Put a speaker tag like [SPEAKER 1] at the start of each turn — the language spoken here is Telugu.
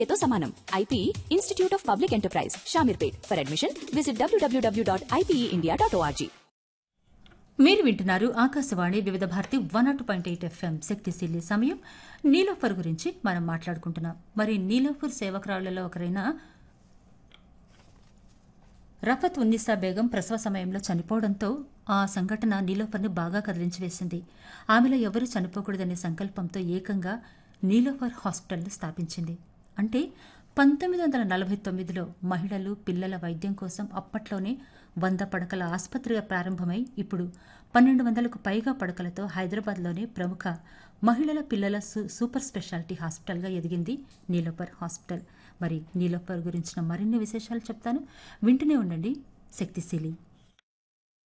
[SPEAKER 1] తో సమానం IPE institute of public enterprise Shamirpet for admission visit W W W dot IPE India dot O R G
[SPEAKER 2] మీరు వింటున్నారు Akashvani Vividh Bharati one nought point eight FM శక్తిశీలి సమయం నీలోఫర్ గురించి మనం మాట్లాడుకుంటున్నాం మరి నీలోఫర్ సేవకురాళ్లలో ఒకరైన రఫత్ ఉన్నిసా బేగం ప్రసవ సమయంలో చనిపోవడంతో ఆ సంఘటన నీలోఫర్ని బాగా కదిలించివేసింది ఆమెలో ఎవరూ చనిపోకూడదనే సంకల్పంతో ఏకంగా నీలోఫర్ హాస్పిటల్ను స్థాపించింది అంటే పంతొమ్మిది వందల నలభై తొమ్మిదిలో మహిళలు పిల్లల వైద్యం కోసం అప్పట్లోనే వంద పడకల ఆసుపత్రిగా ప్రారంభమై ఇప్పుడు పన్నెండు వందలకు పైగా పడకలతో హైదరాబాద్లోనే ప్రముఖ మహిళల పిల్లల సు- సూపర్ స్పెషాలిటీ హాస్పిటల్గా ఎదిగింది నీలోఫర్ హాస్పిటల్ మరి నీలోఫర్ గురించిన మరిన్ని విశేషాలు చెప్తాను వింటూనే ఉండండి శక్తిశీలి